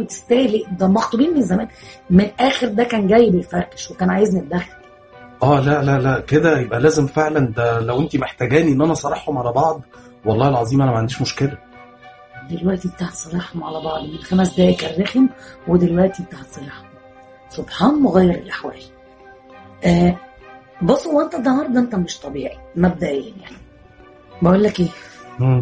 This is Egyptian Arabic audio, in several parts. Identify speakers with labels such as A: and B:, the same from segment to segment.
A: تستاهلي ده مخطوبين من زمان من الاخر ده كان جاي بيفركش وكان عايزني اتدخل
B: اه لا لا لا كده يبقى لازم فعلا ده لو انت محتاجاني ان انا اصالحهم على بعض والله العظيم انا ما عنديش مشكله
A: دلوقتي انت هتصالحهم على بعض من خمس دقايق كان رخم ودلوقتي انت هتصالحهم سبحان مغير الاحوال آه بص هو انت النهارده انت مش طبيعي مبدئيا يعني بقول لك ايه
B: مم.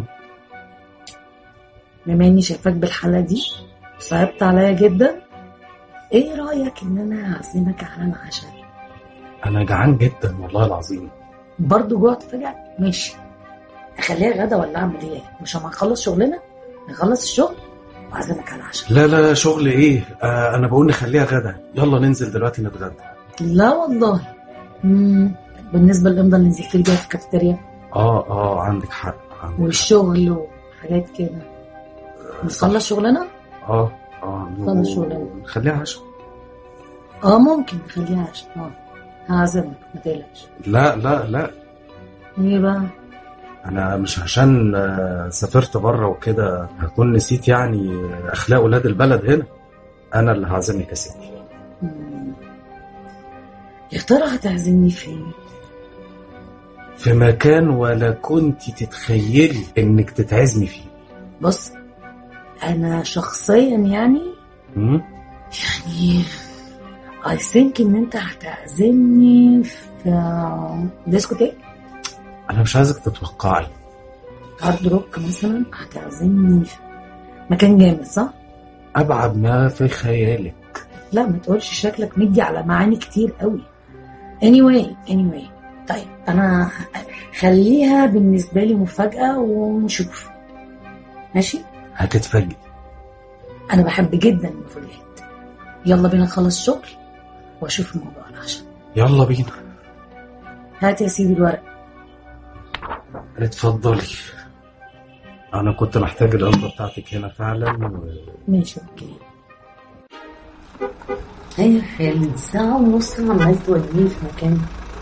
A: بما اني شايفاك بالحاله دي صعبت عليا جدا ايه رايك ان انا اعزمك على العشاء
B: انا جعان جدا والله العظيم
A: برضه جوعت فجاه ماشي اخليها غدا ولا اعمل ايه مش اما نخلص شغلنا نخلص الشغل واعزمك على العشاء
B: لا لا لا شغل ايه آه انا بقول نخليها غدا يلا ننزل دلوقتي نتغدى
A: لا والله مم. بالنسبه للامضه اللي نزلت لي بيها في الكافيتيريا
B: اه اه عندك حق عندك حق.
A: والشغل وحاجات كده نخلص شغلنا
B: اه اه
A: خلص شغلنا.
B: نخليها عشاء
A: اه ممكن نخليها عشان اه هعزمك ما تقلقش
B: لا لا لا
A: ايه بقى
B: انا مش عشان آه، سافرت بره وكده هكون نسيت يعني اخلاق ولاد البلد هنا انا اللي هعزمك يا ستي
A: مم. يا ترى هتعزمني فين
B: في مكان ولا كنت تتخيلي انك تتعزمي فيه
A: بص انا شخصيا يعني
B: مم؟
A: يعني I think ان انت هتعزمني في ديسكوتيك
B: انا مش عايزك تتوقعي
A: هارد روك مثلا هتعزمني في مكان جامد صح؟
B: ابعد ما في خيالك
A: لا ما تقولش شكلك مدي على معاني كتير قوي anyway anyway طيب انا خليها بالنسبه لي مفاجاه ونشوف ماشي
B: هتتفاجئي
A: انا بحب جدا المفاجآت يلا بينا نخلص شغل واشوف الموضوع العشاء
B: يلا بينا
A: هات يا سيدي الورق
B: اتفضلي انا كنت محتاج الامضه بتاعتك هنا فعلا و...
A: ماشي اوكي هي خالد ساعة ونص عمال توديني في مكان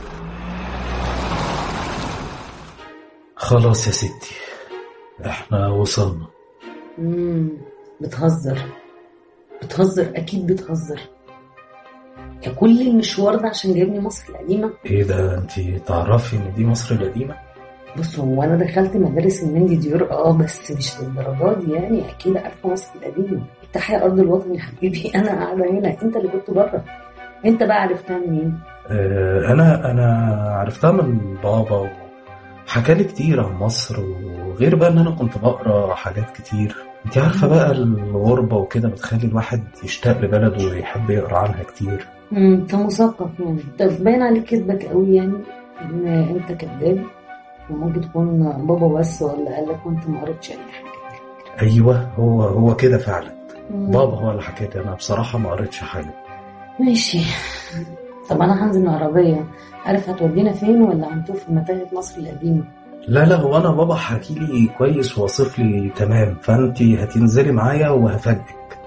B: خلاص يا ستي احنا وصلنا
A: مم. بتهزر بتهزر اكيد بتهزر يا كل المشوار ده عشان جايبني مصر القديمه
B: ايه ده انت تعرفي ان دي مصر القديمه
A: بص هو انا دخلت مدارس المندي ديور اه بس مش للدرجات دي يعني اكيد عارفه مصر القديمه التحية ارض الوطن يا حبيبي انا قاعده هنا انت اللي كنت بره انت بقى عرفتها منين
B: اه انا انا عرفتها من بابا وحكالي كتير عن مصر وغير بقى ان انا كنت بقرا حاجات كتير انت عارفه بقى الغربه وكده بتخلي الواحد يشتاق لبلده ويحب يقرا عنها كتير
A: امم انت مثقف يعني طب باين عليك كذبك قوي يعني ان انت كذاب وممكن تكون بابا بس ولا قال لك وانت ما قريتش اي حاجه
B: ايوه هو هو كده فعلا
A: مم.
B: بابا هو اللي حكى لي انا بصراحه ما قريتش حاجه
A: ماشي طب انا هنزل العربيه عارف هتودينا فين ولا هنطوف في متاهه مصر القديمه
B: لا لا هو انا بابا حكي لي كويس وواصف لي تمام فانت هتنزلي معايا وهفاجئك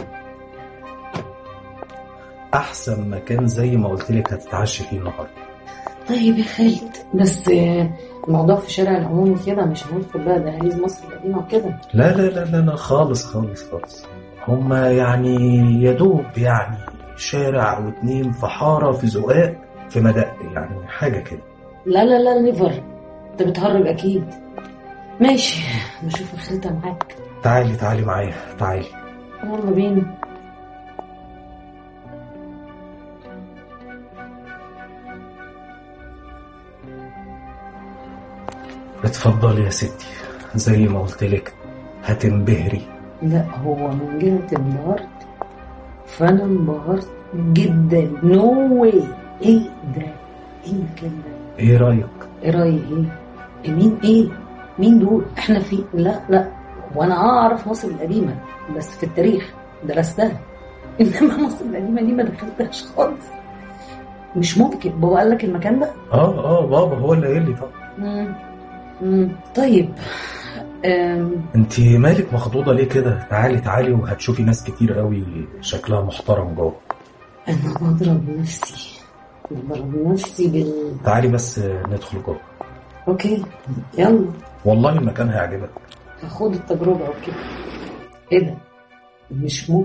B: احسن مكان زي ما قلت لك هتتعشي فيه النهارده
A: طيب يا خالد بس آه، الموضوع في شارع العمومي كده مش هندخل بقى دهاليز مصر القديمه وكده
B: لا لا لا لا, لا خالص خالص خالص هما يعني يدوب يعني شارع او اتنين في حاره في زقاق في مدق يعني حاجه كده
A: لا لا لا نيفر انت بتهرج اكيد ماشي نشوف الخريطه معاك
B: تعالي تعالي معايا تعالي
A: يلا بينا
B: اتفضلي يا ستي زي ما قلت لك هتنبهري
A: لا هو من جهة انبهرت فأنا انبهرت جدا نو واي ايه ده؟ ايه المكان ده؟
B: ايه رايك
A: ايه رأيي ايه؟ مين ايه؟ مين دول؟ احنا في لا لا وانا اه اعرف مصر القديمة بس في التاريخ درستها انما مصر القديمة دي ما دخلتهاش خالص مش ممكن بابا قال لك المكان ده؟
B: اه اه بابا هو اللي قال لي طبعا
A: مم. مم. طيب أم.
B: انت مالك مخضوضه ليه كده تعالي تعالي وهتشوفي ناس كتير قوي شكلها محترم جوه
A: انا بضرب نفسي بضرب نفسي بال
B: تعالي بس ندخل جوه
A: اوكي يلا
B: والله المكان هيعجبك
A: هاخد التجربة اوكي ايه ده مش ممكن